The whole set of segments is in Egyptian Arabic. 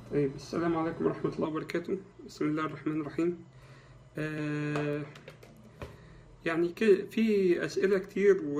طيب السلام عليكم ورحمة الله وبركاته بسم الله الرحمن الرحيم آه يعني ك- في أسئلة كتير و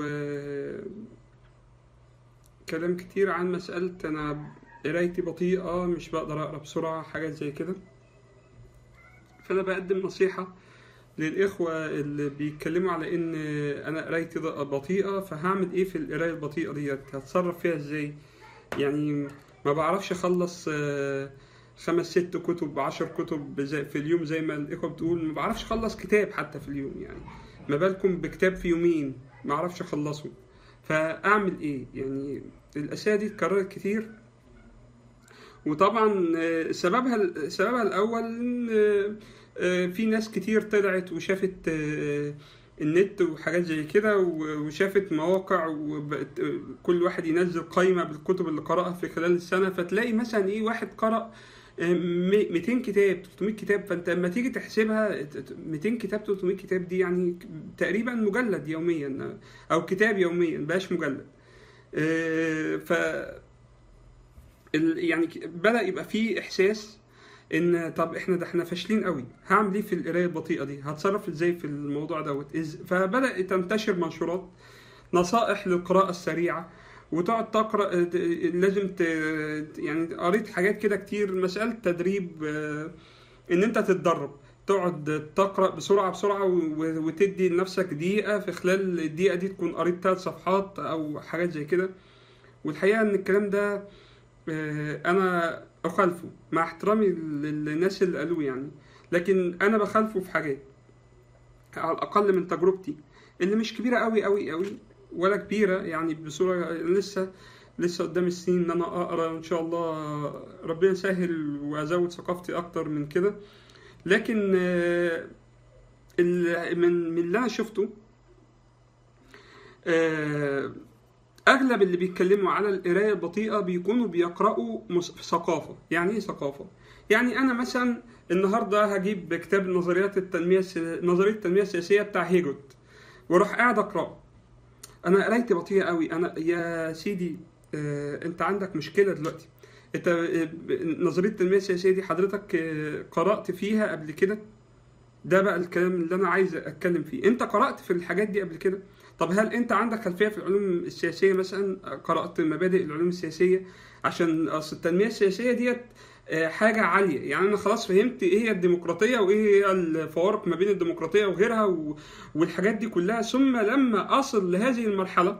كلام كتير عن مسألة أنا قرايتي بطيئة مش بقدر أقرأ بسرعة حاجات زي كده فأنا بقدم نصيحة للإخوة اللي بيتكلموا على إن أنا قرايتي بطيئة فهعمل إيه في القراية البطيئة ديت هتصرف فيها إزاي يعني ما بعرفش أخلص آه، خمس ست كتب عشر كتب زي في اليوم زي ما الإخوة بتقول ما بعرفش أخلص كتاب حتى في اليوم يعني ما بالكم بكتاب في يومين ما أعرفش أخلصه فأعمل إيه يعني الأسئلة دي اتكررت كتير وطبعا آه، سببها سببها الأول إن آه، آه، في ناس كتير طلعت وشافت آه، النت وحاجات زي كده و- وشافت مواقع وبقت آه، كل واحد ينزل قائمة بالكتب اللي قرأها في خلال السنة فتلاقي مثلا ايه واحد قرأ آه، م- 200 كتاب 300 كتاب فانت لما تيجي تحسبها ت- ت- 200 كتاب 300 كتاب دي يعني تقريبا مجلد يوميا او كتاب يوميا بقاش مجلد آه، ف ال- يعني ك- بدأ يبقى في إحساس إن طب إحنا ده إحنا فاشلين قوي هعمل إيه في القراية البطيئة دي هتصرف إزاي في الموضوع دوت إز... فبدأ تنتشر منشورات نصائح للقراءة السريعة وتقعد تقرا ت- لازم ت... يعني قريت حاجات كده كتير مسألة تدريب آه، إن أنت تتدرب تقعد تقرا بسرعه بسرعه و- وتدي لنفسك دقيقه في خلال الدقيقه دي تكون قريت ثلاث صفحات او حاجات زي كده والحقيقه ان الكلام ده آه، انا اخالفه مع احترامي للناس اللي قالوه يعني لكن انا بخالفه في حاجات على الاقل من تجربتي اللي مش كبيره قوي قوي قوي ولا كبيره يعني بصوره لسه لسه قدام السنين ان انا اقرا ان شاء الله ربنا يسهل وازود ثقافتي اكتر من كده لكن آه، ال- من من اللي انا شفته آه، اغلب اللي بيتكلموا على القرايه البطيئه بيكونوا بيقراوا مس- ثقافه يعني ايه ثقافه يعني انا مثلا النهارده هجيب كتاب نظريات التنميه السي- نظريه التنميه السياسيه بتاع هيجوت واروح قاعد اقراه انا قرايتي بطيئه قوي انا يا سيدي آه، انت عندك مشكله دلوقتي انت آه، نظريه التنميه السياسيه دي حضرتك آه، قرات فيها قبل كده ده بقى الكلام اللي انا عايز اتكلم فيه انت قرات في الحاجات دي قبل كده طب هل انت عندك خلفيه في العلوم السياسيه مثلا قرات مبادئ العلوم السياسيه عشان اصل التنميه السياسيه ديت آه، حاجه عاليه يعني انا خلاص فهمت ايه هي الديمقراطيه وايه هي الفوارق ما بين الديمقراطيه وغيرها و- والحاجات دي كلها ثم لما اصل لهذه المرحله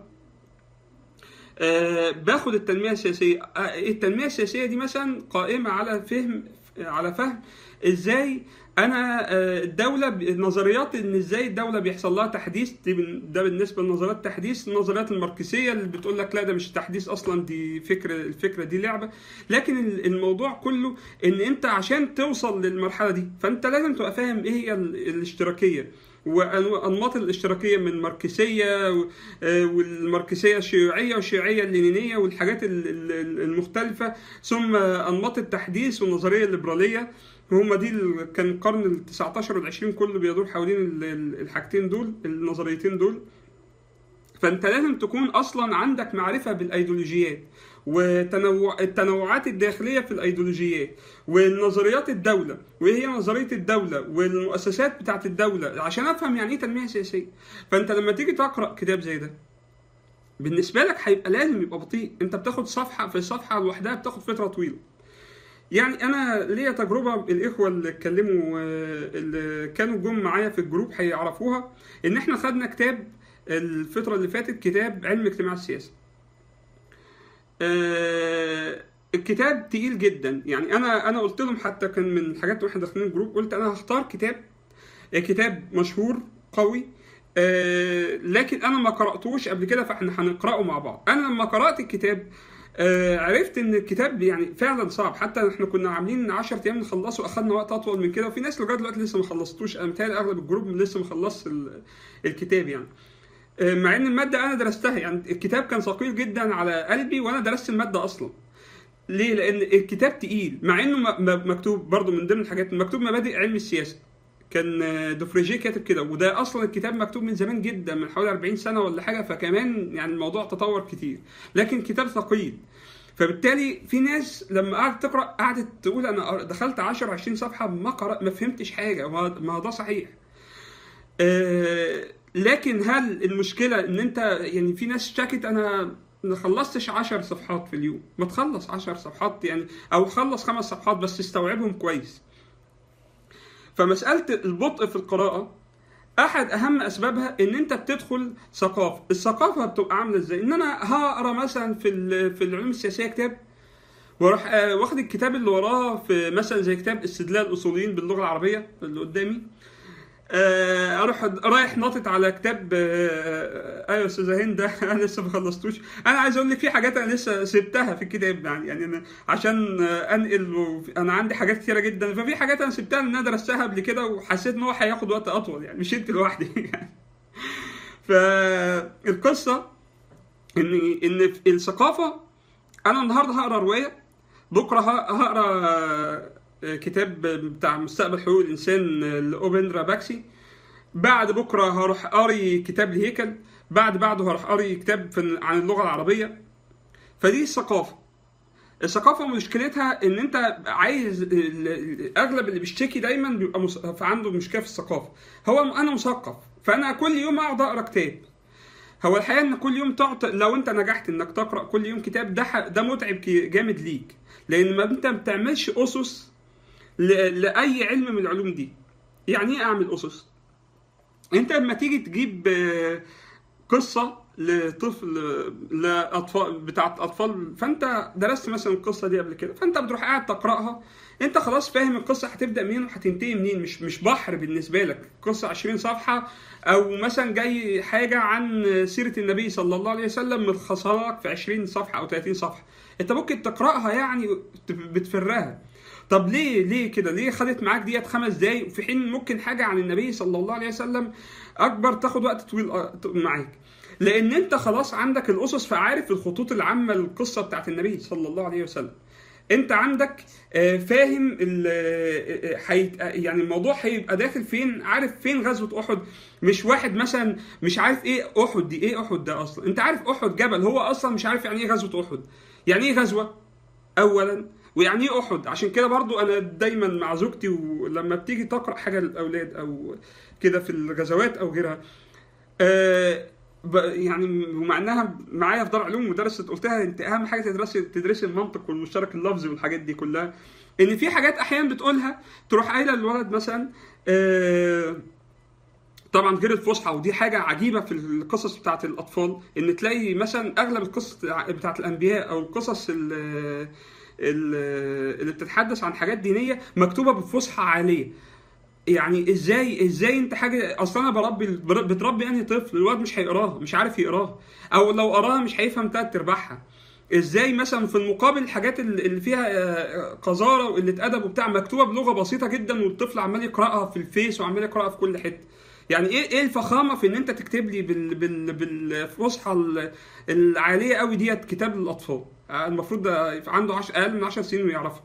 آه، باخد التنميه السياسيه آه، التنميه السياسيه دي مثلا قائمه على فهم على فهم ازاي انا آه، الدوله ب- نظريات ان ازاي الدوله بيحصل لها تحديث دي بن- ده بالنسبه لنظريات التحديث النظريات الماركسيه اللي بتقول لك لا ده مش تحديث اصلا دي فكره الفكره دي لعبه لكن ال- الموضوع كله ان انت عشان توصل للمرحله دي فانت لازم تبقى فاهم ايه هي ال- الاشتراكيه وانماط الاشتراكيه من ماركسيه و- آه، والماركسيه الشيوعيه والشيوعيه اللينينيه والحاجات ال- ال- المختلفه ثم انماط التحديث والنظريه الليبراليه هم دي ال- كان القرن ال 19 وال 20 كله بيدور حوالين ال- ال- الحاجتين دول النظريتين دول فانت لازم تكون اصلا عندك معرفه بالايديولوجيات وتنوع التنوعات الداخليه في الايديولوجيات والنظريات الدوله وايه هي نظريه الدوله والمؤسسات بتاعت الدوله عشان افهم يعني ايه تنميه سياسيه فانت لما تيجي تقرا كتاب زي ده بالنسبه لك هيبقى لازم يبقى بطيء انت بتاخد صفحه في الصفحه لوحدها بتاخد فتره طويله يعني انا ليا تجربه الاخوه اللي اتكلموا آه، اللي كانوا جم معايا في الجروب هيعرفوها ان احنا خدنا كتاب الفتره اللي فاتت كتاب علم اجتماع السياسه آه، الكتاب تقيل جدا يعني انا انا قلت لهم حتى كان من الحاجات واحنا داخلين الجروب قلت انا هختار كتاب كتاب مشهور قوي آه، لكن انا ما قراتوش قبل كده فاحنا هنقراه مع بعض انا لما قرات الكتاب آه، عرفت ان الكتاب يعني فعلا صعب حتى احنا كنا عاملين 10 ايام نخلصه اخذنا وقت اطول من كده وفي ناس لغايه دلوقتي لسه ما خلصتوش انا متهيألي اغلب الجروب لسه ما خلصش ال- الكتاب يعني آه، مع ان الماده انا درستها يعني الكتاب كان ثقيل جدا على قلبي وانا درست الماده اصلا ليه؟ لان الكتاب تقيل مع انه م- م- مكتوب برضو من ضمن الحاجات مكتوب مبادئ علم السياسه كان آه، دوفريجيه كاتب كده وده اصلا الكتاب مكتوب من زمان جدا من حوالي 40 سنه ولا حاجه فكمان يعني الموضوع تطور كتير لكن كتاب ثقيل فبالتالي في ناس لما قعدت تقرا قعدت تقول انا دخلت 10 20 صفحه ما قرأ ما فهمتش حاجه ما ما هو ده صحيح آه، لكن هل المشكله ان انت يعني في ناس شكت انا ما خلصتش 10 صفحات في اليوم ما تخلص 10 صفحات يعني او خلص خمس صفحات بس استوعبهم كويس فمساله البطء في القراءه احد اهم اسبابها ان انت بتدخل ثقافه الثقافه بتبقى عامله ازاي ان انا هقرا مثلا في ال- في العلوم السياسيه كتاب واروح آه، واخد الكتاب اللي وراه في مثلا زي كتاب استدلال الاصوليين باللغه العربيه اللي قدامي آه، اروح رايح ناطط على كتاب آه، ايوه استاذه هند ده انا لسه ما خلصتوش انا عايز اقول لك في حاجات انا لسه سبتها في الكتاب يعني يعني أنا عشان آه، انقل و- انا عندي حاجات كتيره جدا ففي حاجات انا سبتها ان انا درستها قبل كده وحسيت ان هو هياخد وقت اطول يعني مش انت لوحدي يعني فالقصه ان ان في الثقافه انا النهارده هقرا روايه بكره ه- هقرا آه، كتاب بتاع مستقبل حقوق الانسان لاوبن راباكسي بعد بكره هروح قاري كتاب الهيكل بعد بعده هروح قاري كتاب في- عن اللغه العربيه فدي الثقافه الثقافه مشكلتها ان انت عايز ال- ال- اغلب اللي بيشتكي دايما بيبقى مس... عنده مشكله في الثقافه هو انا مثقف فانا كل يوم اقعد اقرا كتاب هو الحقيقه ان كل يوم تقعد لو انت نجحت انك تقرا كل يوم كتاب ده ح- ده متعب كي- جامد ليك لان ما انت ما بتعملش اسس ل... لاي علم من العلوم دي يعني ايه اعمل اسس انت لما تيجي تجيب آه، قصه لطفل لاطفال بتاعت اطفال فانت درست مثلا القصه دي قبل كده فانت بتروح قاعد تقراها انت خلاص فاهم القصه هتبدا منين وهتنتهي منين مش مش بحر بالنسبه لك قصه 20 صفحه او مثلا جاي حاجه عن سيره النبي صلى الله عليه وسلم ملخصها لك في 20 صفحه او 30 صفحه انت ممكن تقراها يعني بتفرها طب ليه ليه كده ليه خدت معاك ديت خمس دقايق في حين ممكن حاجه عن النبي صلى الله عليه وسلم اكبر تاخد وقت طويل آه، معاك لان انت خلاص عندك الاسس فعارف الخطوط العامه للقصه بتاعت النبي صلى الله عليه وسلم انت عندك آه، فاهم ال- آه، آه، حيت- آه، يعني الموضوع هيبقى داخل فين عارف فين غزوه احد مش واحد مثلا مش عارف ايه احد دي ايه احد ده اصلا انت عارف احد جبل هو اصلا مش عارف يعني ايه غزوه احد يعني ايه غزوه اولا ويعني ايه احد عشان كده برضو انا دايما مع زوجتي ولما بتيجي تقرا حاجه للاولاد او كده في الغزوات او غيرها آه ب- يعني ومع انها معايا في دار علوم مدرسه قلتها انت اهم حاجه تدرسي تدرسي المنطق والمشترك اللفظي والحاجات دي كلها ان في حاجات احيانا بتقولها تروح قايله للولد مثلا آه طبعا غير الفصحى ودي حاجه عجيبه في القصص بتاعت الاطفال ان تلاقي مثلا اغلب القصص بتاعت الانبياء او القصص ال- ال- اللي بتتحدث عن حاجات دينيه مكتوبه بفصحى عاليه يعني ازاي ازاي انت حاجه اصلا انا بربي بتربي انهي طفل الواد مش هيقراها مش عارف يقراها او لو قراها مش هيفهم تلات ارباعها ازاي مثلا في المقابل الحاجات اللي اللي فيها آه، قذاره وقله ادب وبتاع مكتوبه بلغه بسيطه جدا والطفل عمال يقراها في الفيس وعمال يقراها في كل حته يعني ايه ايه الفخامه في ان انت تكتب لي بال بال بالفصحى ال- العاليه قوي ديت كتاب للاطفال آه، المفروض ده يبقى عنده عش... اقل من 10 سنين ويعرفها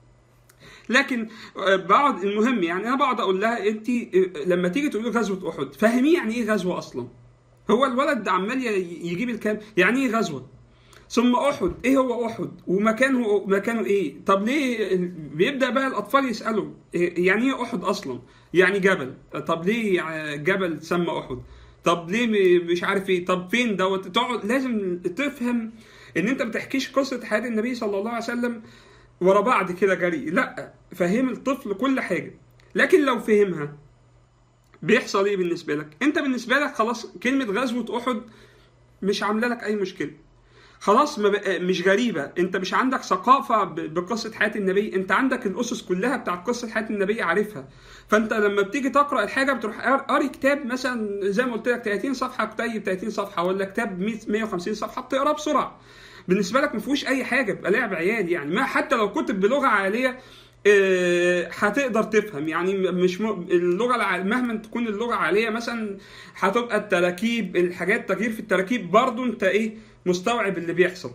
لكن آه، بقعد المهم يعني انا بقعد اقول لها انت آه، لما تيجي تقولي غزوه احد فهميه يعني ايه غزوه اصلا هو الولد عمال ي- يجيب الكلام يعني ايه غزوه ثم احد ايه هو احد ومكانه مكانه ايه طب ليه بيبدا بقى الاطفال يسالوا إيه- يعني ايه احد اصلا يعني جبل طب ليه ع- جبل سمى احد طب ليه م- مش عارف ايه طب فين دوت تقعد لازم تفهم ان انت ما بتحكيش قصه حياه النبي صلى الله عليه وسلم ورا بعض كده جري لا فهم الطفل كل حاجه لكن لو فهمها بيحصل ايه بالنسبه لك انت بالنسبه لك خلاص كلمه غزوه احد مش عامله لك اي مشكله خلاص ما بقى مش غريبه انت مش عندك ثقافه ب- بقصه حياه النبي انت عندك الاسس كلها بتاعت قصه حياه النبي عارفها فانت لما بتيجي تقرا الحاجه بتروح قار- قاري كتاب مثلا زي ما قلت لك 30 صفحه كتيب 30 صفحه ولا كتاب 100 150 صفحه بتقراه بسرعه بالنسبه لك ما فيهوش اي حاجه بيبقى لعب عيال يعني ما حتى لو كتب بلغه عاليه آه، هتقدر تفهم يعني مش م... اللغه الع... مهما تكون اللغه عاليه مثلا هتبقى التراكيب الحاجات تغيير في التراكيب برضو انت ايه مستوعب اللي بيحصل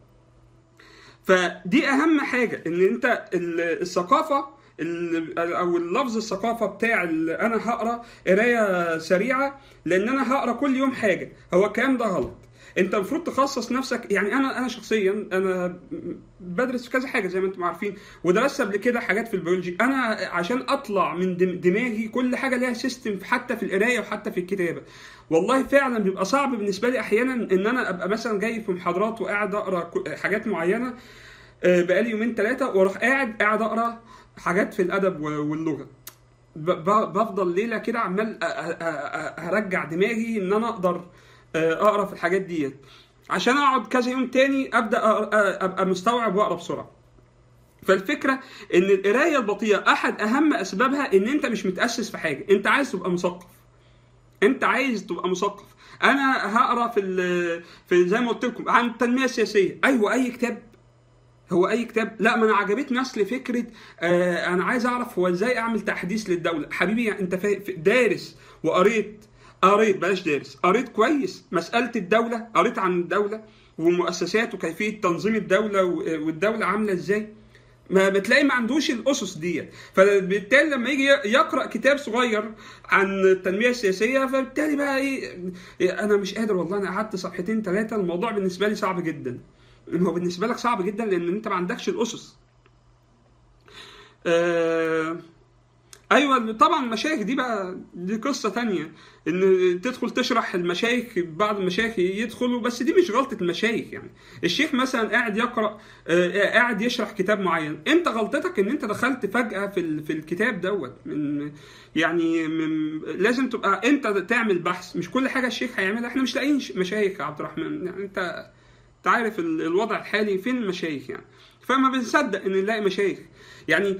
فدي اهم حاجه ان انت ال- الثقافه ال- او اللفظ الثقافه بتاع ال- انا هقرا قرايه سريعه لان انا هقرا كل يوم حاجه هو الكلام ده غلط انت المفروض تخصص نفسك يعني انا انا شخصيا انا بدرس في كذا حاجه زي ما انتم عارفين ودرست قبل كده حاجات في البيولوجي انا عشان اطلع من دم- دماغي كل حاجه ليها سيستم حتى في القرايه وحتى في الكتابه والله فعلا بيبقى صعب بالنسبه لي احيانا ان انا ابقى مثلا جاي في محاضرات وقاعد اقرا ك- حاجات معينه آه، بقالي يومين ثلاثه واروح قاعد قاعد اقرا حاجات في الادب و- واللغه ب- ب- بفضل ليله كده عمال أ- أ- أ- ارجع دماغي ان انا اقدر آه، اقرا في الحاجات ديت عشان اقعد كذا يوم تاني ابدا أ- أ- ابقى مستوعب واقرا بسرعه فالفكره ان القرايه البطيئه احد اهم اسبابها ان انت مش متاسس في حاجه انت عايز تبقى مثقف انت عايز تبقى مثقف انا هقرا في ال- في زي ما قلت لكم عن التنميه السياسيه ايوه اي كتاب هو اي كتاب لا ما انا عجبتني اصل فكره آه انا عايز اعرف هو ازاي اعمل تحديث للدوله حبيبي يعني انت فا- ف- دارس وقريت قريت بلاش دارس قريت كويس مساله الدوله قريت عن الدوله ومؤسسات وكيفيه تنظيم الدوله و- والدوله عامله ازاي ما بتلاقي ما عندوش الاسس ديت فبالتالي لما يجي يقرا كتاب صغير عن التنميه السياسيه فبالتالي بقى ايه إيه، انا مش قادر والله انا قعدت صفحتين ثلاثه الموضوع بالنسبه لي صعب جدا هو بالنسبه لك صعب جدا لان انت ما عندكش الاسس آه ايوه طبعا المشايخ دي بقى دي قصه تانية ان تدخل تشرح المشايخ بعض المشايخ يدخلوا بس دي مش غلطه المشايخ يعني الشيخ مثلا قاعد يقرا آه، قاعد يشرح كتاب معين انت غلطتك ان انت دخلت فجاه في ال- في الكتاب دوت من يعني من لازم تبقى انت تعمل بحث مش كل حاجه الشيخ هيعملها احنا مش لاقيين ش- مشايخ يا عبد الرحمن يعني انت انت عارف ال- الوضع الحالي فين المشايخ يعني فما بنصدق ان نلاقي مشايخ يعني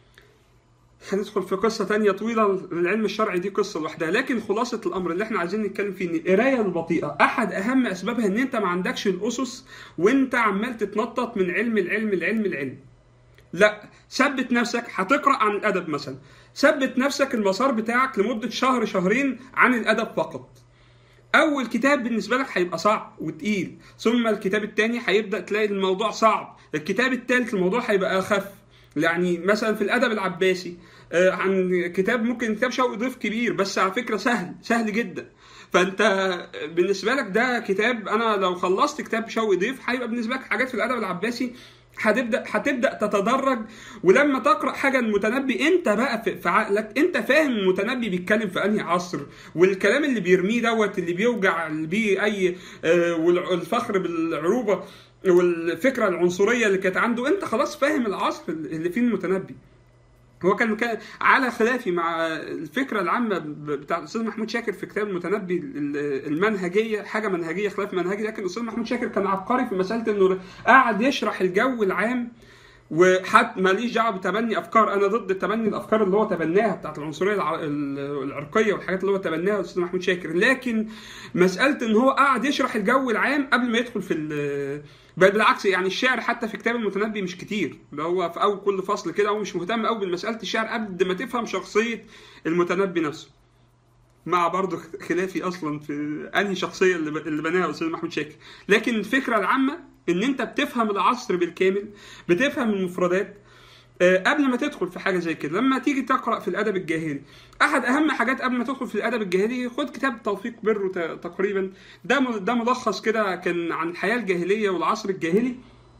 هندخل في قصة تانية طويلة العلم الشرعي دي قصة لوحدها لكن خلاصة الأمر اللي احنا عايزين نتكلم فيه إن القراية البطيئة أحد أهم أسبابها إن أنت ما عندكش الأسس وأنت عمال تتنطط من علم العلم العلم العلم لا ثبت نفسك هتقرأ عن الأدب مثلا ثبت نفسك المسار بتاعك لمدة شهر شهرين عن الأدب فقط اول كتاب بالنسبه لك هيبقى صعب وتقيل ثم الكتاب الثاني هيبدا تلاقي الموضوع صعب الكتاب الثالث الموضوع هيبقى اخف يعني مثلا في الادب العباسي آه، عن كتاب ممكن كتاب شوقي ضيف كبير بس على فكره سهل سهل جدا فانت بالنسبه لك ده كتاب انا لو خلصت كتاب شوقي ضيف هيبقى بالنسبه لك حاجات في الادب العباسي هتبدا هتبدا تتدرج ولما تقرا حاجه المتنبي انت بقى في في عقلك انت فاهم المتنبي بيتكلم في انهي عصر والكلام اللي بيرميه دوت اللي بيوجع بيه اي آه، والفخر بالعروبه والفكره العنصريه اللي كانت عنده انت خلاص فاهم العصر اللي فيه المتنبي هو كان كان على خلافي مع الفكره العامه ب- بتاع الاستاذ محمود شاكر في كتاب المتنبي ال- المنهجيه حاجه منهجيه خلاف منهجي لكن الاستاذ محمود شاكر كان عبقري في مساله انه قاعد يشرح الجو العام وحتى ماليش دعوه بتبني افكار انا ضد تبني الافكار اللي هو تبناها بتاعت العنصريه الع- ال- العرقيه والحاجات اللي هو تبناها الاستاذ محمود شاكر لكن مساله ان هو قاعد يشرح الجو العام قبل ما يدخل في ال- بل بالعكس يعني الشعر حتى في كتاب المتنبي مش كتير ده هو في اول كل فصل كده هو مش مهتم قوي بمساله الشعر قبل ما تفهم شخصيه المتنبي نفسه مع برضه خلافي اصلا في انهي شخصيه اللي ب- اللي بناها الاستاذ محمود شاكر لكن الفكره العامه ان انت بتفهم العصر بالكامل بتفهم المفردات آه، قبل ما تدخل في حاجه زي كده لما تيجي تقرا في الادب الجاهلي احد اهم حاجات قبل ما تدخل في الادب الجاهلي خد كتاب توفيق بر ت- تقريبا ده م- ده ملخص كده كان عن الحياه الجاهليه والعصر الجاهلي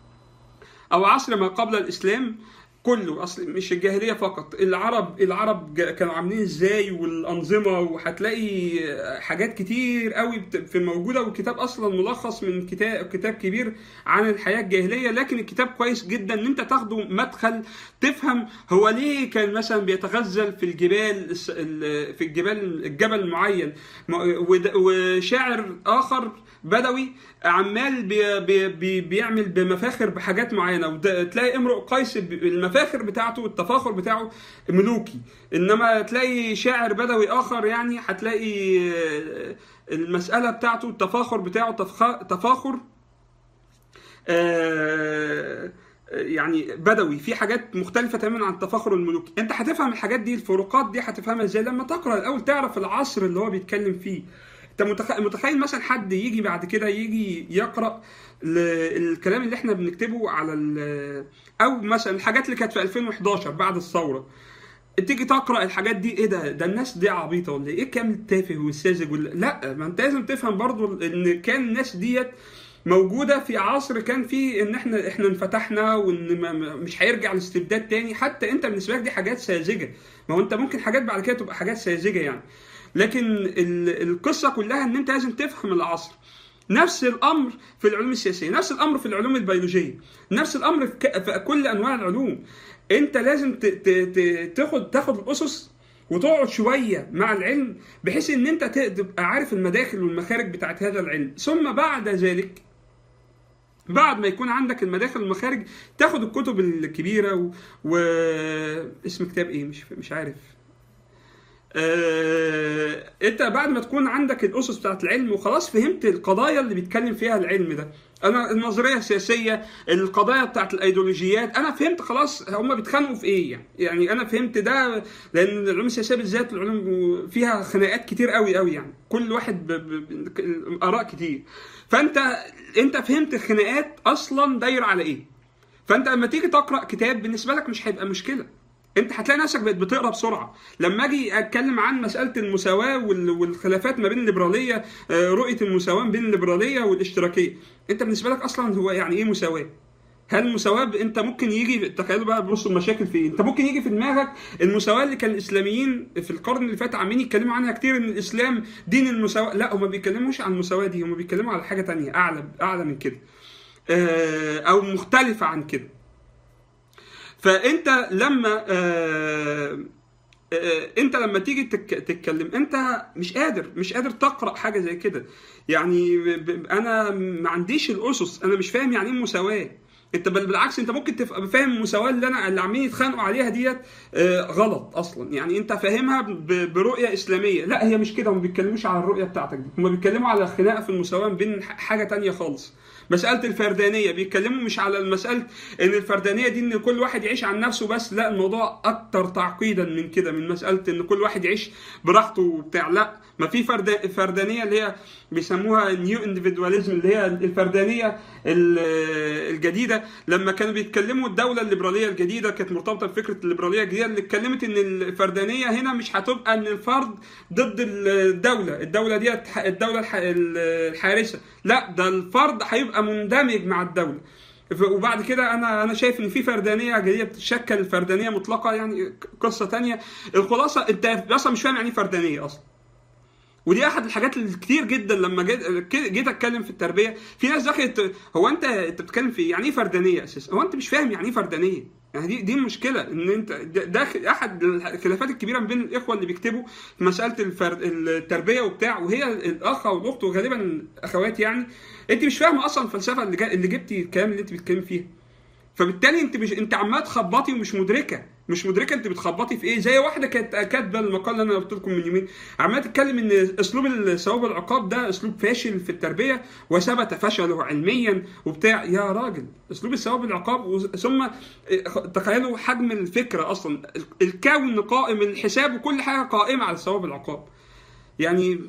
او عصر ما قبل الاسلام كله اصل مش الجاهليه فقط العرب العرب جا- كانوا عاملين ازاي والانظمه وهتلاقي حاجات كتير قوي بت- في موجوده والكتاب اصلا ملخص من كتاب كتاب كبير عن الحياه الجاهليه لكن الكتاب كويس جدا ان انت تاخده مدخل تفهم هو ليه كان مثلا بيتغزل في الجبال الس- ال- في الجبال الجبل المعين م- ود- وشاعر اخر بدوي عمال بي بي بي بيعمل بمفاخر بحاجات معينه وتلاقي امرؤ قيس ب- المفاخر بتاعته والتفاخر بتاعه ملوكي انما تلاقي شاعر بدوي اخر يعني هتلاقي آه، المساله بتاعته التفاخر بتاعه تفخ- تفاخر آه، يعني بدوي في حاجات مختلفه تماما عن التفاخر الملوكي انت هتفهم الحاجات دي الفروقات دي هتفهمها ازاي لما تقرا الاول تعرف العصر اللي هو بيتكلم فيه انت متخ- متخيل مثلا حد يجي بعد كده يجي يقرا ل- الكلام اللي احنا بنكتبه على ال- او مثلا الحاجات اللي كانت في 2011 بعد الثوره تيجي تقرا الحاجات دي ايه ده ده الناس دي عبيطه ولا ايه كام التافه والساذج ولا لا ما انت لازم تفهم برضو ان كان الناس ديت موجوده في عصر كان فيه ان احنا احنا انفتحنا وان ما ما- مش هيرجع الاستبداد تاني حتى انت بالنسبه لك دي حاجات ساذجه ما هو انت ممكن حاجات بعد كده تبقى حاجات ساذجه يعني لكن ال- القصه كلها ان انت لازم تفهم العصر نفس الامر في العلوم السياسيه نفس الامر في العلوم البيولوجيه نفس الامر في, ك... في كل انواع العلوم انت لازم ت... ت... ت... تاخد تاخد الاسس وتقعد شويه مع العلم بحيث ان انت ت- تبقى عارف المداخل والمخارج بتاعت هذا العلم ثم بعد ذلك بعد ما يكون عندك المداخل والمخارج تاخد الكتب الكبيره و... و... اسم كتاب ايه مش مش عارف آه... انت بعد ما تكون عندك الاسس بتاعت العلم وخلاص فهمت القضايا اللي بيتكلم فيها العلم ده انا النظريه السياسيه القضايا بتاعت الايديولوجيات انا فهمت خلاص هم بيتخانقوا في ايه يعني يعني انا فهمت ده لان العلوم السياسيه بالذات العلوم فيها خناقات كتير قوي قوي يعني كل واحد ب... ب... ب... اراء كتير فانت انت فهمت الخناقات اصلا دايره على ايه فانت لما تيجي تقرا كتاب بالنسبه لك مش هيبقى مشكله انت هتلاقي نفسك بقت بتقرا بسرعه لما اجي اتكلم عن مساله المساواه وال- والخلافات ما بين الليبراليه آه، رؤيه المساواه بين الليبراليه والاشتراكيه انت بالنسبه لك اصلا هو يعني ايه مساواه هل المساواه ب- انت ممكن يجي تخيلوا بقى بص المشاكل في ايه انت ممكن يجي في دماغك المساواه اللي كان الاسلاميين في القرن اللي فات عاملين يتكلموا عنها كتير ان الاسلام دين المساواه لا هم ما بيتكلموش عن المساواه دي هم بيتكلموا على حاجه تانية اعلى اعلى من كده آه، او مختلفه عن كده فانت لما آه آه، انت لما تيجي تك- تتكلم انت مش قادر مش قادر تقرا حاجه زي كده يعني ب- ب- انا ما عنديش الاسس انا مش فاهم يعني ايه مساواه انت بل بالعكس انت ممكن تبقى فاهم المساواه اللي انا اللي عاملين يتخانقوا عليها ديت آه، غلط اصلا يعني انت فاهمها ب- برؤيه اسلاميه لا هي مش كده هم بيتكلموش على الرؤيه بتاعتك دي هم بيتكلموا على خناقه في المساواه بين ح- حاجه تانية خالص مسألة الفردانية بيتكلموا مش على مسألة إن الفردانية دي إن كل واحد يعيش عن نفسه بس لا الموضوع أكتر تعقيدا من كده من مسألة إن كل واحد يعيش براحته وبتاع لا ما في فرد فردانية اللي هي بيسموها نيو اندفيدواليزم اللي هي الفردانية ال- الجديدة لما كانوا بيتكلموا الدولة الليبرالية الجديدة كانت مرتبطة بفكرة الليبرالية الجديدة اللي اتكلمت إن الفردانية هنا مش هتبقى إن الفرد ضد الدولة الدولة دي الدولة الح- الحارسة لا ده الفرد هيبقى مندمج مع الدولة ف- وبعد كده انا انا شايف ان في فردانيه جديده بتشكل فردانيه مطلقه يعني قصه تانية الخلاصه انت اصلا مش فاهم يعني ايه فردانيه اصلا ودي احد الحاجات الكتير جدا لما جيت جيت اتكلم في التربيه في ناس دخلت هو انت انت بتتكلم في يعني ايه فردانيه اساسا هو انت مش فاهم يعني ايه فردانيه يعني دي دي المشكله ان انت ده ده احد الخلافات الكبيره ما بين الاخوه اللي بيكتبوا في مساله الفرد التربيه وبتاع وهي الاخ او الاخت وغالبا اخوات يعني انت مش فاهمه اصلا الفلسفه اللي, جا... اللي جبتي الكلام اللي انت بتتكلمي فيه فبالتالي انت مش انت عماله تخبطي ومش مدركه مش مدركه انت بتخبطي في ايه زي واحده كانت كاتبه المقال اللي انا قلت لكم من يومين عماله تتكلم ان اسلوب الثواب والعقاب ده اسلوب فاشل في التربيه وثبت فشله علميا وبتاع يا راجل اسلوب الثواب والعقاب و- ثم تخيلوا حجم الفكره اصلا الكون قائم الحساب وكل حاجه قائمه على الثواب والعقاب يعني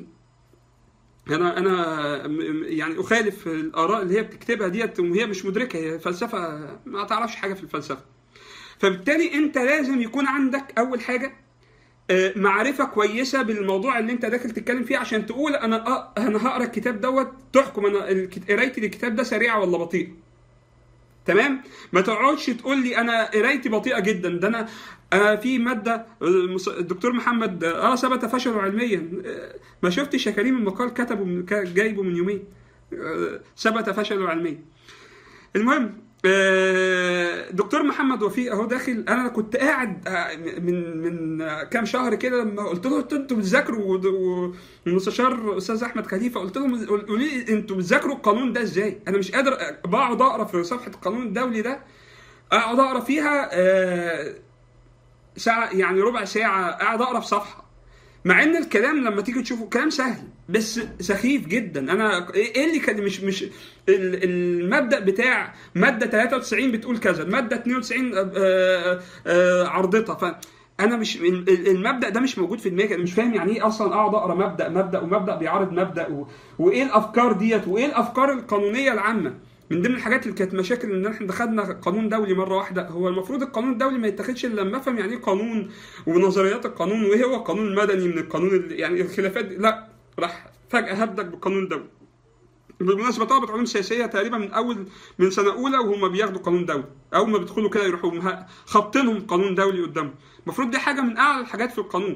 انا انا م- م- يعني اخالف الاراء اللي هي بتكتبها ديت وهي مش مدركه هي فلسفه ما تعرفش حاجه في الفلسفه فبالتالي انت لازم يكون عندك اول حاجه آه، معرفه كويسه بالموضوع اللي انت داخل تتكلم فيه عشان تقول انا أ- انا هقرا الكتاب دوت تحكم انا الك- قرايتي للكتاب ده سريعه ولا بطيئه تمام ما تقعدش تقول لي انا قرايتي بطيئه جدا ده انا آه في ماده المس- الدكتور محمد اه ثبت فشله علميا آه ما شفتش يا كريم المقال كتبه من كا- جايبه من يومين آه ثبت فشله علميا المهم آه، دكتور محمد وفيق اهو داخل انا كنت قاعد آه، من من آه، كام شهر كده لما قلت له انتوا انتوا بتذاكروا ود- و- والمستشار استاذ احمد خليفه قلت لهم قولوا لي انتوا بتذاكروا القانون ده ازاي؟ انا مش قادر أ- بقعد اقرا في صفحه القانون الدولي ده اقعد اقرا فيها آه، ساعه يعني ربع ساعه قاعد اقرا في صفحه مع ان الكلام لما تيجي تشوفه كلام سهل بس سخيف جدا انا ايه إيه اللي كان مش مش ال- المبدا بتاع ماده 93 بتقول كذا الماده 92 آه، آه، عرضتها ف انا مش ال- ال- المبدا ده مش موجود في دماغي انا مش فاهم يعني ايه اصلا اقعد اقرا مبدا مبدا ومبدا بيعارض مبدا و... وايه الافكار ديت وايه الافكار القانونيه العامه من ضمن الحاجات اللي كانت مشاكل ان احنا دخلنا قانون دولي مره واحده هو المفروض القانون الدولي ما يتاخدش الا لما افهم يعني ايه قانون ونظريات القانون وايه هو القانون المدني من القانون اللي يعني الخلافات دي. لا راح فجاه هبدك بالقانون الدولي بالمناسبه طلبه علوم سياسيه تقريبا من اول من سنه اولى وهم بياخدوا قانون دولي اول ما بيدخلوا كده يروحوا مه- خابطينهم قانون دولي قدامهم المفروض دي حاجه من اعلى الحاجات في القانون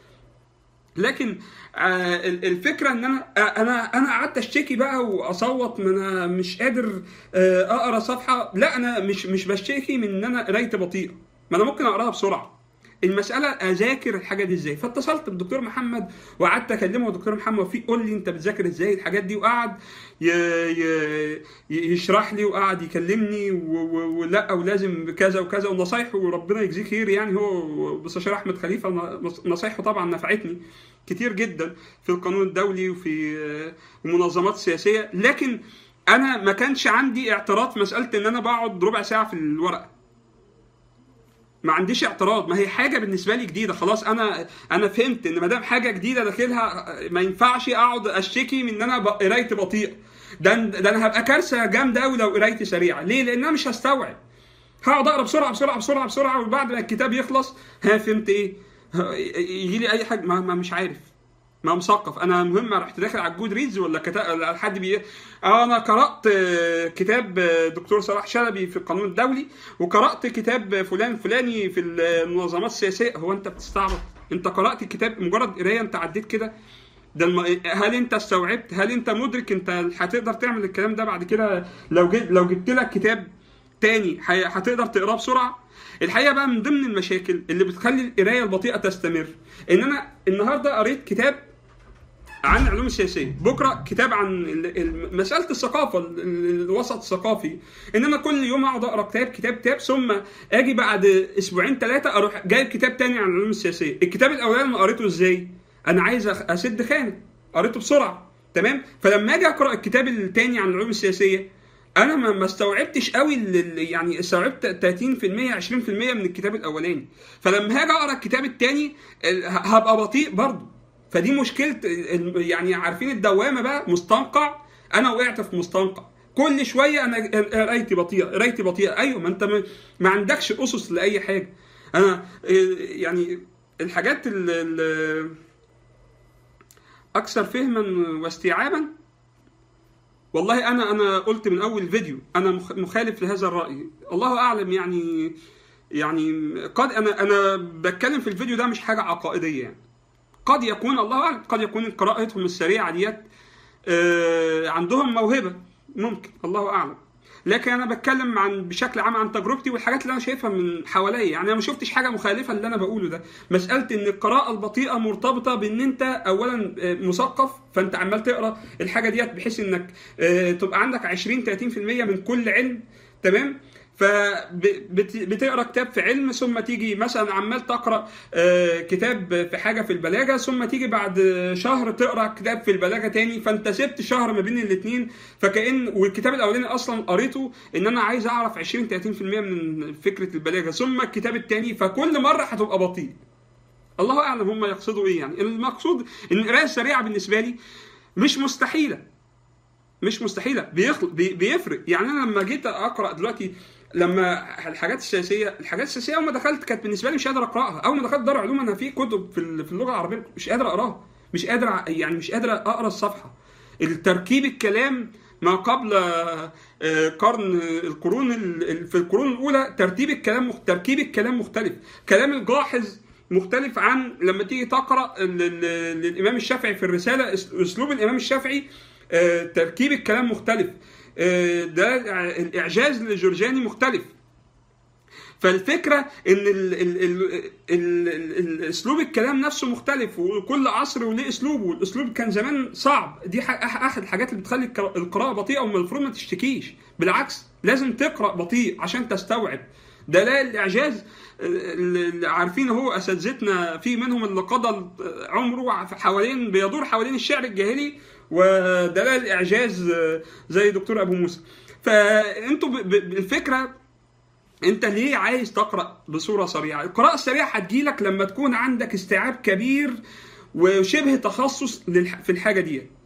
لكن آه ال- الفكره ان انا آه انا انا قعدت اشتكي بقى واصوت ما انا مش قادر آه اقرا صفحه لا انا مش مش بشتكي من ان انا قرايتي بطيئه ما انا ممكن اقراها بسرعه المساله اذاكر الحاجه دي ازاي فاتصلت بالدكتور محمد وقعدت اكلمه دكتور محمد وفيق قول لي انت بتذاكر ازاي الحاجات دي وقعد ي... ي... يشرح لي وقعد يكلمني و... و... ولا ولازم كذا وكذا ونصايحه وربنا يجزيه خير يعني هو مستشار احمد خليفه نصايحه طبعا نفعتني كتير جدا في القانون الدولي وفي المنظمات السياسيه لكن انا ما كانش عندي اعتراض في مساله ان انا بقعد ربع ساعه في الورقه ما عنديش اعتراض ما هي حاجه بالنسبه لي جديده خلاص انا انا فهمت ان ما دام حاجه جديده داخلها ما ينفعش اقعد اشتكي من ان انا ب- قرايتي بطيئه ده ده انا هبقى كارثه جامده قوي لو قرايتي سريعه ليه لان انا مش هستوعب هقعد اقرا بسرعه بسرعه بسرعه بسرعه وبعد ما الكتاب يخلص ها فهمت ايه ها، يجي لي اي حاجه ما, ما مش عارف ما مثقف انا مهم رحت داخل على الجود ريدز ولا كتاب حد بي آه، انا قرات آه، كتاب آه، دكتور صلاح شلبي في القانون الدولي وقرات كتاب فلان فلاني في المنظمات السياسيه هو انت بتستعبط انت قرات الكتاب مجرد قرايه انت عديت كده ده الم... هل انت استوعبت هل انت مدرك انت هتقدر تعمل الكلام ده بعد كده لو جبت لو جبت لك كتاب تاني ح- هتقدر تقراه بسرعه الحقيقه بقى من ضمن المشاكل اللي بتخلي القرايه البطيئه تستمر ان انا النهارده قريت كتاب عن العلوم السياسيه بكره كتاب عن ال- ال- مساله الثقافه ال- ال- الوسط الثقافي ان انا كل يوم اقعد اقرا كتاب كتاب كتاب ثم اجي بعد اسبوعين ثلاثه اروح جايب كتاب تاني عن العلوم السياسيه الكتاب الاولاني انا قريته ازاي انا عايز أخ- اسد خانه قريته بسرعه تمام فلما اجي اقرا الكتاب التاني عن العلوم السياسيه انا ما ما استوعبتش قوي ال- ال- يعني استوعبت 30% 20% من الكتاب الاولاني فلما هاجي اقرا الكتاب التاني ال- ه- هبقى بطيء برضه فدي مشكله ال- يعني عارفين الدوامه بقى مستنقع انا وقعت في مستنقع كل شويه انا قرايتي بطيئه قرايتي بطيئه ايوه ما انت ما, ما عندكش اسس لاي حاجه انا إيه، يعني الحاجات ال- ال- اكثر فهما واستيعابا والله انا انا قلت من اول فيديو انا مخ- مخالف لهذا الراي الله اعلم يعني يعني قد انا انا بتكلم في الفيديو ده مش حاجه عقائديه يعني قد يكون الله اعلم قد يكون قراءتهم السريعه ديت آه، عندهم موهبه ممكن الله اعلم لكن انا بتكلم عن بشكل عام عن تجربتي والحاجات اللي انا شايفها من حواليا يعني انا ما شفتش حاجه مخالفه اللي انا بقوله ده مساله ان القراءه البطيئه مرتبطه بان انت اولا آه، مثقف فانت عمال تقرا الحاجه ديت بحيث انك آه، تبقى عندك 20 30% من كل علم تمام فبتقرا كتاب في علم ثم تيجي مثلا عمال تقرا آه، كتاب في حاجه في البلاغه ثم تيجي بعد شهر تقرا كتاب في البلاغه تاني فانت سبت شهر ما بين الاثنين فكأن والكتاب الاولاني اصلا قريته ان انا عايز اعرف 20 30% من فكره البلاغه ثم الكتاب التاني فكل مره هتبقى بطيء الله اعلم هم يقصدوا ايه يعني المقصود ان القرايه السريعه بالنسبه لي مش مستحيله مش مستحيله بيخل... بي... بيفرق يعني انا لما جيت اقرا دلوقتي لما الحاجات السياسيه الحاجات السياسيه اول ما دخلت كانت بالنسبه لي مش قادر اقراها اول ما دخلت دار علوم انا في كتب في ال- في اللغه العربيه مش قادر اقراها مش قادر ع- يعني مش قادر اقرا الصفحه التركيب الكلام ما قبل آه، آه، قرن القرون ال- ال- في القرون الاولى ترتيب الكلام مخ- تركيب الكلام مختلف كلام الجاحظ مختلف عن لما تيجي تقرا ال- ال- للامام الشافعي في الرساله أس- اسلوب الامام الشافعي آه، تركيب الكلام مختلف آه، ده الاعجاز لجورجاني مختلف فالفكره ان ال ال ال ال ال اسلوب الكلام نفسه مختلف وكل عصر وليه اسلوبه والاسلوب كان زمان صعب دي ح- أح- احد الحاجات اللي بتخلي الك- القراءه بطيئه والمفروض ما تشتكيش بالعكس لازم تقرا بطيء عشان تستوعب دلائل الاعجاز اللي عارفين هو اساتذتنا في منهم اللي قضى عمره حوالين بيدور حوالين الشعر الجاهلي ودلائل الاعجاز زي دكتور ابو موسى فانتوا ب- ب- بالفكره انت ليه عايز تقرا بصوره سريعه القراءه السريعه هتجيلك لما تكون عندك استيعاب كبير وشبه تخصص للح- في الحاجه دي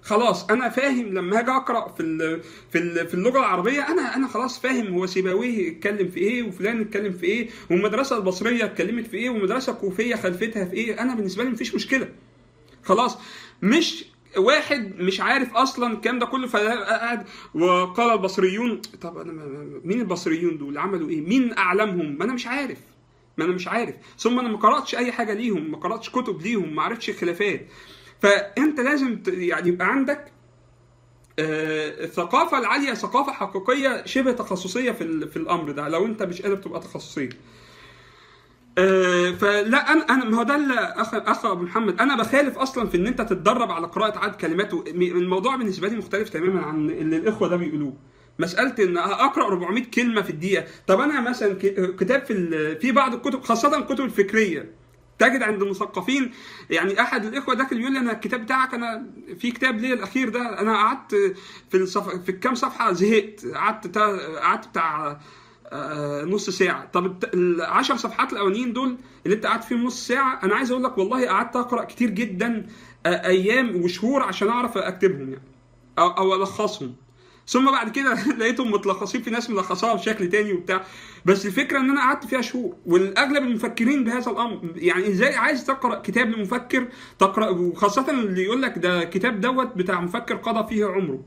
خلاص انا فاهم لما هاجي اقرا في ال في ال في اللغه العربيه انا انا خلاص فاهم هو سيبويه اتكلم في ايه وفلان اتكلم في ايه والمدرسه البصريه اتكلمت في ايه والمدرسه الكوفيه خلفتها في ايه انا بالنسبه لي مفيش مشكله خلاص مش واحد مش عارف اصلا الكلام ده كله فقعد وقال البصريون طب انا مين البصريون دول عملوا ايه مين اعلمهم ما انا مش عارف ما انا مش عارف ثم انا ما قراتش اي حاجه ليهم ما قراتش كتب ليهم ما عرفتش الخلافات فانت لازم يعني يبقى عندك آه، الثقافة العالية ثقافة حقيقية شبه تخصصية في في الأمر ده لو أنت مش قادر تبقى تخصصية. آه، فلا انا انا ما هو ده اللي اخ اخ ابو محمد انا بخالف اصلا في ان انت تتدرب على قراءه عدد كلمات الموضوع بالنسبه لي مختلف تماما عن اللي الاخوه ده بيقولوه مساله ان اقرا 400 كلمه في الدقيقه طب انا مثلا كتاب في في بعض الكتب خاصه الكتب الفكريه تجد عند المثقفين يعني احد الاخوه ده كان يقول لي انا الكتاب بتاعك انا في كتاب ليه الاخير ده انا قعدت في الصف... في الكام صفحه زهقت قعدت قعدت بتاع آه، نص ساعه طب العشر صفحات الاولانيين دول اللي انت قعدت فيهم نص ساعه انا عايز اقول لك والله قعدت اقرا كتير جدا آه، ايام وشهور عشان اعرف اكتبهم يعني او, أو الخصهم ثم بعد كده لقيتهم متلخصين في ناس ملخصاها بشكل تاني وبتاع بس الفكره ان انا قعدت فيها شهور والاغلب المفكرين بهذا الامر يعني ازاي عايز تقرا كتاب لمفكر تقرا وخاصه اللي يقول لك ده كتاب دوت بتاع مفكر قضى فيه عمره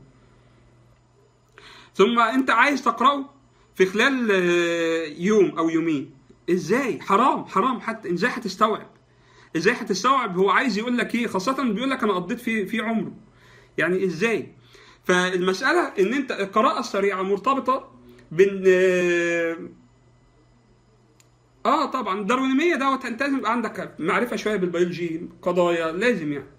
ثم انت عايز تقراه في خلال آه، يوم او يومين ازاي حرام حرام حتى ازاي هتستوعب ازاي هتستوعب هو عايز يقول لك ايه خاصه بيقول لك انا قضيت في في عمره يعني ازاي فالمساله ان انت القراءه السريعه مرتبطه بان اه, آه طبعا الداروينية دوت انت لازم يبقى عندك معرفه شويه بالبيولوجي قضايا لازم يعني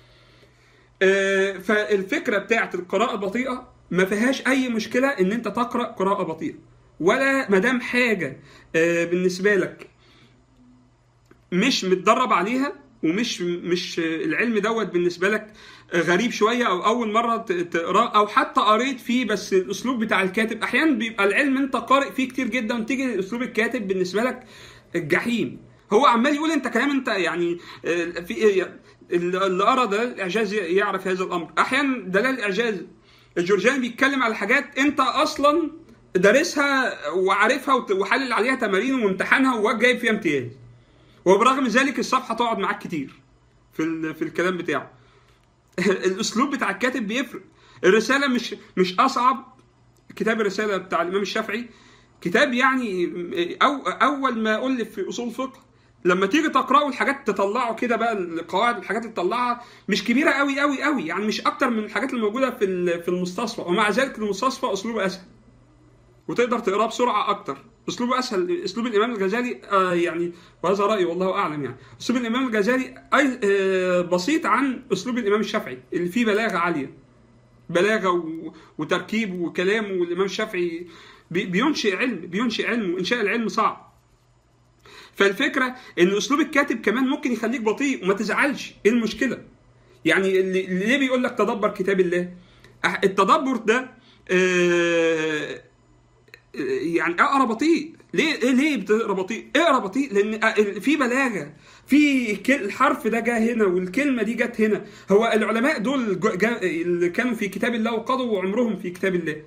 آه فالفكره بتاعت القراءه البطيئه ما فيهاش اي مشكله ان انت تقرا قراءه بطيئه ولا ما دام حاجه آه بالنسبه لك مش متدرب عليها ومش مش العلم دوت بالنسبه لك غريب شويه او اول مره تقراه او حتى قريت فيه بس الاسلوب بتاع الكاتب احيانا بيبقى العلم انت قارئ فيه كتير جدا وتيجي اسلوب الكاتب بالنسبه لك الجحيم هو عمال يقول انت كلام انت يعني آه، في اللي قرا دلال الاعجاز يعرف هذا الامر احيانا دلال الاعجاز الجورجاني بيتكلم على حاجات انت اصلا دارسها وعارفها وحلل عليها تمارين وامتحانها وجايب فيها امتياز وبرغم ذلك الصفحه تقعد معاك كتير في في الكلام بتاعه الاسلوب بتاع الكاتب بيفرق الرساله مش مش اصعب كتاب الرساله بتاع الامام الشافعي كتاب يعني أو اول ما الف في اصول الفقه لما تيجي تقراه الحاجات تطلعه كده بقى القواعد الحاجات اللي تطلعها مش كبيره قوي قوي قوي يعني مش اكتر من الحاجات اللي موجوده في في المستصفى ومع ذلك المستصفى اسلوبه اسهل وتقدر تقراه بسرعه اكتر اسلوبه اسهل اسلوب الامام الغزالي آه يعني وهذا رايي والله اعلم يعني اسلوب الامام الغزالي اي آه بسيط عن اسلوب الامام الشافعي اللي فيه بلاغه عاليه بلاغه وتركيب وكلام والامام الشافعي بينشئ علم بينشئ علم وانشاء العلم صعب فالفكره ان اسلوب الكاتب كمان ممكن يخليك بطيء وما تزعلش ايه المشكله يعني اللي ليه بيقول لك تدبر كتاب الله التدبر ده آه يعني اقرا بطيء ليه إيه ليه بتقرا بطيء؟ اقرا بطيء لان في بلاغه في الحرف ده جه هنا والكلمه دي جت هنا هو العلماء دول جا اللي كانوا في كتاب الله وقضوا عمرهم في كتاب الله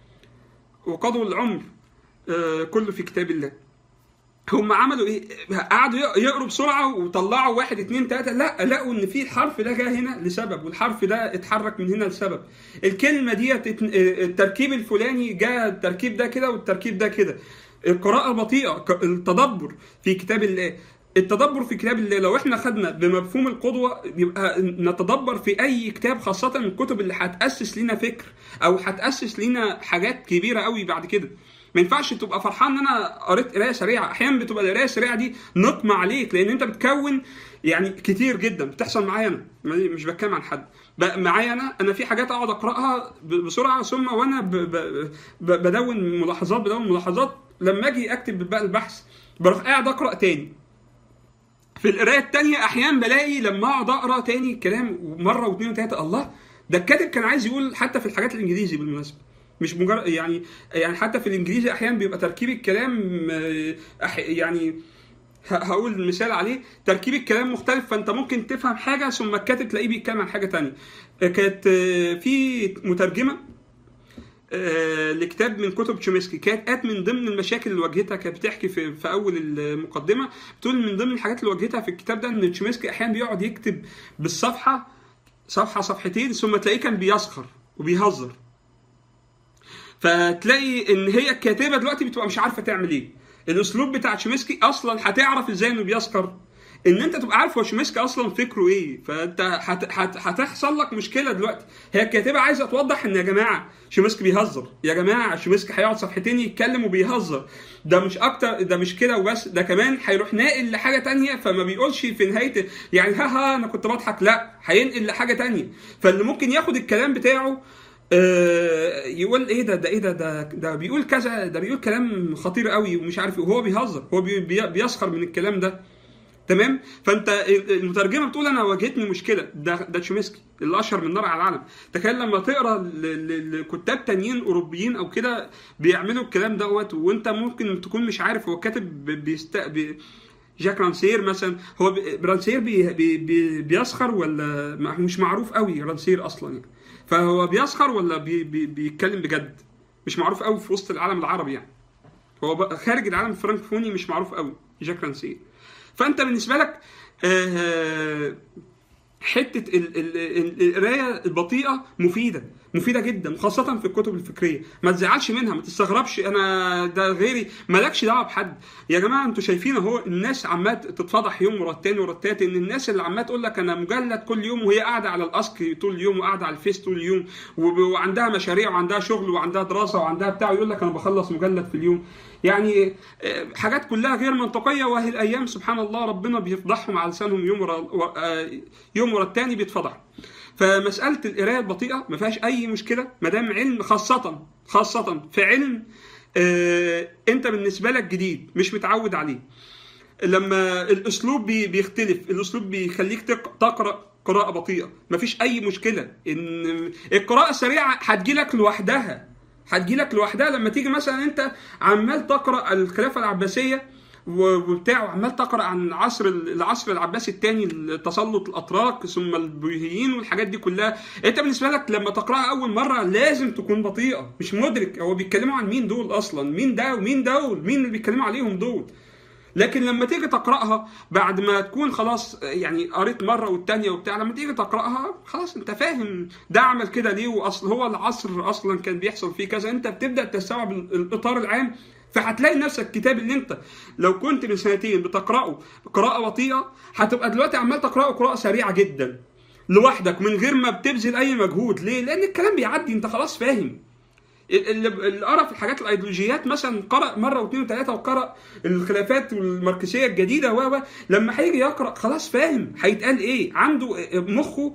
وقضوا العمر آه، كله في كتاب الله هم عملوا ايه؟ قعدوا يقروا بسرعه وطلعوا واحد اثنين ثلاثه لا لقوا ان في الحرف ده جه هنا لسبب والحرف ده اتحرك من هنا لسبب. الكلمه ديت التركيب الفلاني جاء التركيب ده كده والتركيب ده كده. القراءه البطيئه التدبر في كتاب الله التدبر في كتاب الله لو احنا خدنا بمفهوم القدوه يبقى نتدبر في اي كتاب خاصه الكتب اللي هتاسس لنا فكر او هتاسس لنا حاجات كبيره قوي بعد كده ما ينفعش تبقى فرحان ان انا قريت قرايه سريعه احيانا بتبقى القرايه السريعه دي نقمه عليك لان انت بتكون يعني كتير جدا بتحصل معايا انا مش بتكلم عن حد معايا انا انا في حاجات اقعد اقراها بسرعه ثم وانا بدون ملاحظات بدون ملاحظات لما اجي اكتب بقى البحث بروح قاعد اقرا تاني في القرايه التانية احيانا بلاقي لما اقعد اقرا تاني الكلام مره واثنين وثلاثه الله ده الكاتب كان عايز يقول حتى في الحاجات الانجليزي بالمناسبه مش مجرد يعني يعني حتى في الانجليزي احيانا بيبقى تركيب الكلام يعني ه- هقول مثال عليه تركيب الكلام مختلف فانت ممكن تفهم حاجه ثم الكاتب تلاقيه بيتكلم عن حاجه تانية آه، كانت آه، في مترجمه آه، لكتاب من كتب تشومسكي كانت كانت من ضمن المشاكل اللي واجهتها كانت بتحكي في, في اول المقدمه بتقول من ضمن الحاجات اللي واجهتها في الكتاب ده ان تشومسكي احيانا بيقعد يكتب بالصفحه صفحه صفحتين ثم تلاقيه كان بيسخر وبيهزر فتلاقي ان هي الكاتبه دلوقتي بتبقى مش عارفه تعمل ايه الاسلوب بتاع تشومسكي اصلا هتعرف ازاي انه بيسخر ان انت تبقى عارف هو شومسكي اصلا فكره ايه فانت هت... هت... هتحصل لك مشكله دلوقتي هي الكاتبه عايزه توضح ان يا جماعه شومسكي بيهزر يا جماعه شومسكي هيقعد صفحتين يتكلم وبيهزر ده مش اكتر ده مش كده وبس ده كمان هيروح ناقل لحاجه تانية فما بيقولش في نهايه يعني ها ها انا كنت بضحك لا هينقل لحاجه تانية فاللي ممكن ياخد الكلام بتاعه آه، يقول ايه ده ده ايه ده ده ده بيقول كذا ده بيقول كلام خطير قوي ومش عارف ايه وهو بيهزر هو بي- بي- بيسخر من الكلام ده تمام فانت المترجمه بتقول انا واجهتني مشكله ده ده تشومسكي اللي اشهر من نار على العالم تخيل لما تقرا ل- ل- لكتاب تانيين اوروبيين او كده بيعملوا الكلام دوت وانت ممكن تكون مش عارف هو كاتب بي- بيست بي جاك رانسير مثلا هو بي- رانسير بي بي بي بيسخر ولا ما- مش معروف قوي رانسير اصلا يعني فهو بيسخر ولا بي بي بيتكلم بجد مش معروف قوي في وسط العالم العربي يعني هو بقى خارج العالم الفرنكفوني مش معروف قوي جاك رانسير فانت بالنسبه لك آه، حته ال- ال- ال- القرايه البطيئه مفيده مفيده جدا خاصه في الكتب الفكريه ما تزعلش منها ما تستغربش انا ده غيري مالكش دعوه بحد يا جماعه انتوا شايفين اهو الناس عماله تتفضح يوم ورا التاني ورا التالت ان الناس اللي عماله تقول لك انا مجلد كل يوم وهي قاعده على الاسك طول اليوم وقاعده على الفيس طول اليوم وب- وعندها مشاريع وعندها شغل وعندها دراسه وعندها بتاع يقول لك انا بخلص مجلد في اليوم يعني آه، حاجات كلها غير منطقيه وهي الايام سبحان الله ربنا بيفضحهم على لسانهم يوم ورا ورا- آه، يوم ورا التاني بيتفضحوا فمساله القرايه البطيئه ما فيهاش اي مشكله ما دام علم خاصه خاصه في علم آه، انت بالنسبه لك جديد مش متعود عليه لما الاسلوب بي- بيختلف الاسلوب بيخليك تق- تقرا قراءه بطيئه مفيش اي مشكله ان القراءه السريعه هتجيلك لوحدها هتجيلك لوحدها لما تيجي مثلا انت عمال تقرا الخلافه العباسيه و- وبتاع وعمال تقرا عن عصر ال- العصر العباسي الثاني تسلط الاتراك ثم البويهيين والحاجات دي كلها انت بالنسبه لك لما تقراها اول مره لازم تكون بطيئه مش مدرك هو بيتكلموا عن مين دول اصلا مين ده ومين دول مين اللي بيتكلموا عليهم دول لكن لما تيجي تقراها بعد ما تكون خلاص يعني قريت مره والتانيه وبتاع لما تيجي تقراها خلاص انت فاهم ده عمل كده ليه واصل هو العصر اصلا كان بيحصل فيه كذا انت بتبدا تستوعب ال- الاطار العام فهتلاقي نفسك الكتاب اللي انت لو كنت من سنتين بتقراه قراءه بطيئه هتبقى دلوقتي عمال تقراه قراءه سريعه جدا لوحدك من غير ما بتبذل اي مجهود ليه لان الكلام بيعدي انت خلاص فاهم اللي اللي قرا في الحاجات الايديولوجيات مثلا قرا مره واثنين وثلاثه وقرا الخلافات والماركسيه الجديده و و لما هيجي يقرا خلاص فاهم هيتقال ايه عنده مخه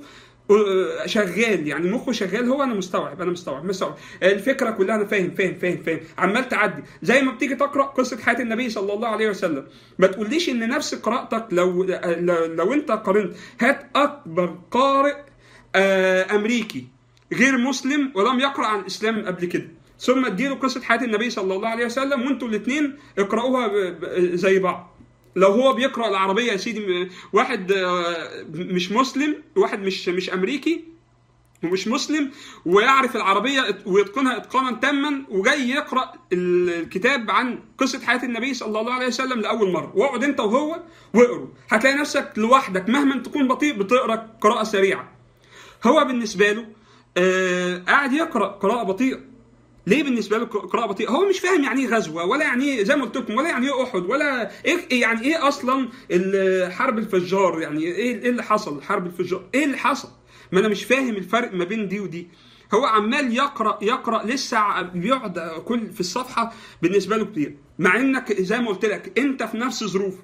شغال يعني مخه شغال هو انا مستوعب انا مستوعب مستوعب الفكره كلها انا فاهم فاهم فاهم فاهم عمال تعدي زي ما بتيجي تقرا قصه حياه النبي صلى الله عليه وسلم ما تقوليش ان نفس قراءتك لو لو, لو انت قارنت هات اكبر قارئ آه، امريكي غير مسلم ولم يقرا عن الاسلام قبل كده ثم اديله قصه حياه النبي صلى الله عليه وسلم وانتوا الاثنين اقراوها ب- ب- زي بعض لو هو بيقرا العربيه يا سيدي م- واحد آه، مش مسلم واحد مش مش امريكي ومش مسلم ويعرف العربيه ويتقنها اتقانا تاما وجاي يقرا الكتاب عن قصه حياه النبي صلى الله عليه وسلم لاول مره واقعد انت وهو واقروا هتلاقي نفسك لوحدك مهما تكون بطيء بتقرا قراءه سريعه هو بالنسبه له آه قاعد يقرا قراءه بطيئه ليه بالنسبه له قراءه بطيئه هو مش فاهم يعني ايه غزوه ولا يعني ايه زي ما قلت لكم ولا يعني ايه احد ولا ايه يعني ايه اصلا ال- حرب الفجار يعني ايه ايه اللي حصل حرب الفجار ايه اللي حصل ما انا مش فاهم الفرق ما بين دي ودي هو عمال يقرا يقرا لسه ع- بيقعد كل في الصفحه بالنسبه له كتير مع انك زي ما قلت لك انت في نفس ظروفه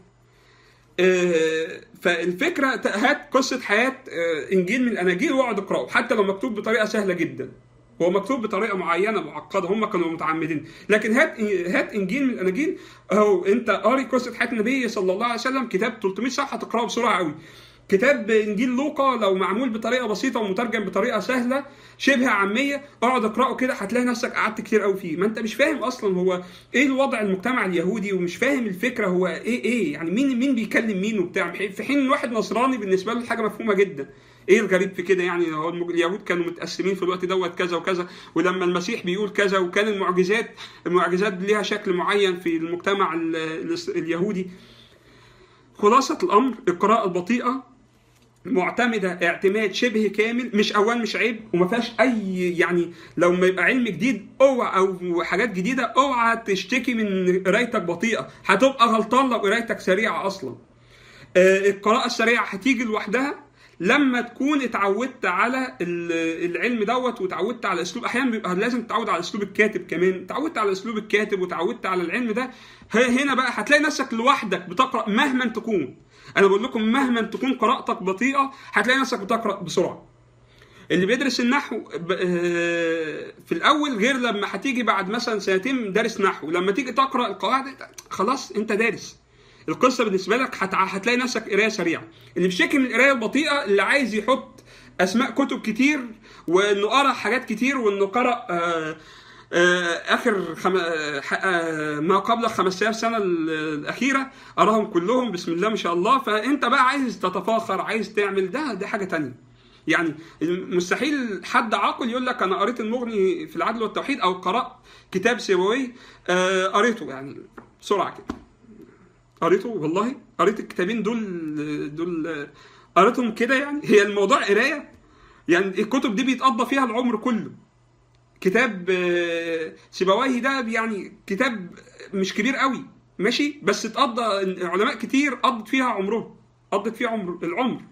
آه، فالفكره ت- هات قصه حياه آه، انجيل من الاناجيل واقعد اقراه حتى لو مكتوب بطريقه سهله جدا هو مكتوب بطريقه معينه معقده هم كانوا متعمدين لكن هات هات انجيل من الاناجيل اهو انت قاري قصه حياه النبي صلى الله عليه وسلم كتاب 300 صفحه تقراه بسرعه قوي كتاب انجيل لوقا لو معمول بطريقه بسيطه ومترجم بطريقه سهله شبه عاميه اقعد اقراه كده هتلاقي نفسك قعدت كتير قوي فيه ما انت مش فاهم اصلا هو ايه الوضع المجتمع اليهودي ومش فاهم الفكره هو ايه ايه يعني مين مين بيكلم مين وبتاع في حين الواحد نصراني بالنسبه له حاجه مفهومه جدا ايه الغريب في كده يعني هو اليهود كانوا متقسمين في الوقت دوت كذا وكذا ولما المسيح بيقول كذا وكان المعجزات المعجزات ليها شكل معين في المجتمع اليهودي خلاصة الأمر القراءة البطيئة معتمدة اعتماد شبه كامل مش أول مش عيب وما فيهاش أي يعني لو ما يبقى علم جديد اوعى أو حاجات جديدة اوعى تشتكي من قرايتك بطيئة هتبقى غلطان لو قرايتك سريعة أصلا القراءة السريعة هتيجي لوحدها لما تكون اتعودت على العلم دوت وتعودت على اسلوب احيانا بيبقى لازم تتعود على اسلوب الكاتب كمان تعودت على اسلوب الكاتب وتعودت على العلم ده هنا بقى هتلاقي نفسك لوحدك بتقرا مهما تكون انا بقول لكم مهما تكون قراءتك بطيئه هتلاقي نفسك بتقرا بسرعه اللي بيدرس النحو في الاول غير لما هتيجي بعد مثلا سنتين دارس نحو لما تيجي تقرا القواعد خلاص انت دارس القصه بالنسبه لك هت... هتلاقي نفسك قرايه سريعه اللي بيشتكي من القرايه البطيئه اللي عايز يحط اسماء كتب كتير وانه قرا حاجات كتير وانه قرا آه آه اخر خم... آه ما قبل 5000 سنه الاخيره قراهم كلهم بسم الله ما شاء الله فانت بقى عايز تتفاخر عايز تعمل ده دي حاجه تانية يعني مستحيل حد عاقل يقول لك انا قريت المغني في العدل والتوحيد او قرات كتاب سيبوي قريته يعني بسرعه كده قريته والله قريت الكتابين دول دول قريتهم كده يعني هي الموضوع قرايه يعني الكتب دي بيتقضى فيها العمر كله كتاب سيبويه ده يعني كتاب مش كبير قوي ماشي بس اتقضى علماء كتير قضت فيها عمرهم قضت فيها عمر العمر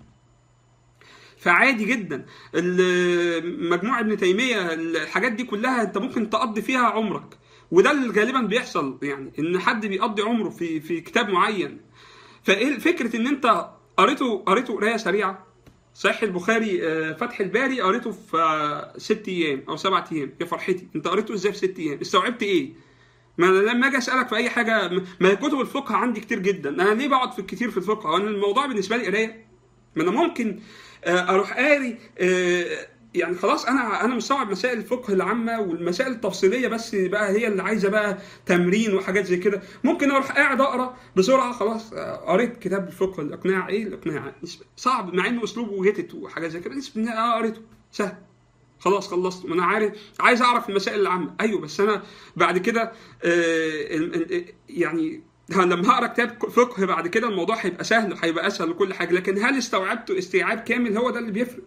فعادي جدا مجموع ابن تيميه الحاجات دي كلها انت ممكن تقضي فيها عمرك وده اللي غالبا بيحصل يعني ان حد بيقضي عمره في في كتاب معين فايه فكره ان انت قريته قريته قرايه سريعه صحيح البخاري فتح الباري قريته في ست ايام او سبعة ايام يا فرحتي انت قريته ازاي في ست ايام استوعبت ايه ما انا لما اجي اسالك في اي حاجه ما هي كتب الفقه عندي كتير جدا انا ليه بقعد في كتير في الفقه انا الموضوع بالنسبه لي قرايه ما انا ممكن اروح قاري يعني خلاص انا انا مستوعب مسائل الفقه العامه والمسائل التفصيليه بس بقى هي اللي عايزه بقى تمرين وحاجات زي كده ممكن اروح قاعد اقرا بسرعه خلاص قريت كتاب الفقه الاقناع ايه الاقناع صعب مع انه اسلوبه جتت وحاجات زي كده اه قريته سهل خلاص خلصت ما انا عارف عايز اعرف المسائل العامه ايوه بس انا بعد كده آه يعني لما هقرا كتاب فقه بعد كده الموضوع هيبقى سهل وهيبقى اسهل وكل حاجه لكن هل استوعبته استيعاب كامل هو ده اللي بيفرق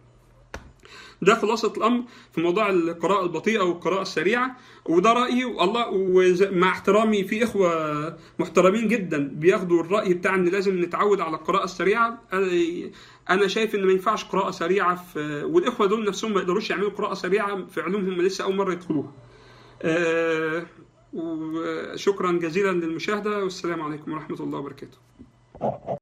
ده خلاصة الأمر في موضوع القراءة البطيئة والقراءة السريعة وده رأيي والله ومع احترامي في إخوة محترمين جدا بياخدوا الرأي بتاع إن لازم نتعود على القراءة السريعة أنا شايف إن ما ينفعش قراءة سريعة في والإخوة دول نفسهم ما يقدروش يعملوا قراءة سريعة في علومهم لسه أول مرة يدخلوها. أه وشكرا جزيلا للمشاهدة والسلام عليكم ورحمة الله وبركاته.